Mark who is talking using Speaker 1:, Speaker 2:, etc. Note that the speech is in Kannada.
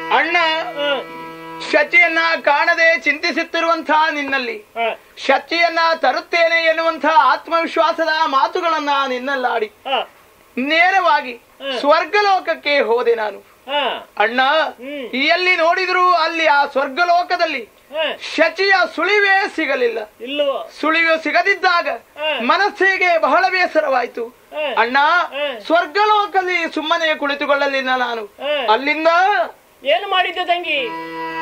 Speaker 1: ಅಣ್ಣ ಶಚಿಯನ್ನ ಕಾಣದೆ ಚಿಂತಿಸುತ್ತಿರುವಂತಹ ನಿನ್ನಲ್ಲಿ ಶಚಿಯನ್ನ ತರುತ್ತೇನೆ ಎನ್ನುವಂತಹ ಆತ್ಮವಿಶ್ವಾಸದ ಮಾತುಗಳನ್ನ ನಿನ್ನಲ್ಲಾಡಿ ನೇರವಾಗಿ ಸ್ವರ್ಗಲೋಕಕ್ಕೆ ಹೋದೆ ನಾನು ಅಣ್ಣ ಎಲ್ಲಿ ನೋಡಿದ್ರು ಅಲ್ಲಿ ಆ ಸ್ವರ್ಗಲೋಕದಲ್ಲಿ ಶಚಿಯ ಸುಳಿವೇ ಸಿಗಲಿಲ್ಲ
Speaker 2: ಇಲ್ಲವೋ
Speaker 1: ಸುಳಿವು ಸಿಗದಿದ್ದಾಗ ಮನಸ್ಸಿಗೆ ಬಹಳ ಬೇಸರವಾಯ್ತು ಅಣ್ಣ ಸ್ವರ್ಗಲೋಕದಲ್ಲಿ ಸುಮ್ಮನೆ ಕುಳಿತುಕೊಳ್ಳಲಿಲ್ಲ ನಾನು ಅಲ್ಲಿಂದ
Speaker 2: ಏನು ಮಾಡಿದ್ದೆ ತಂಗಿ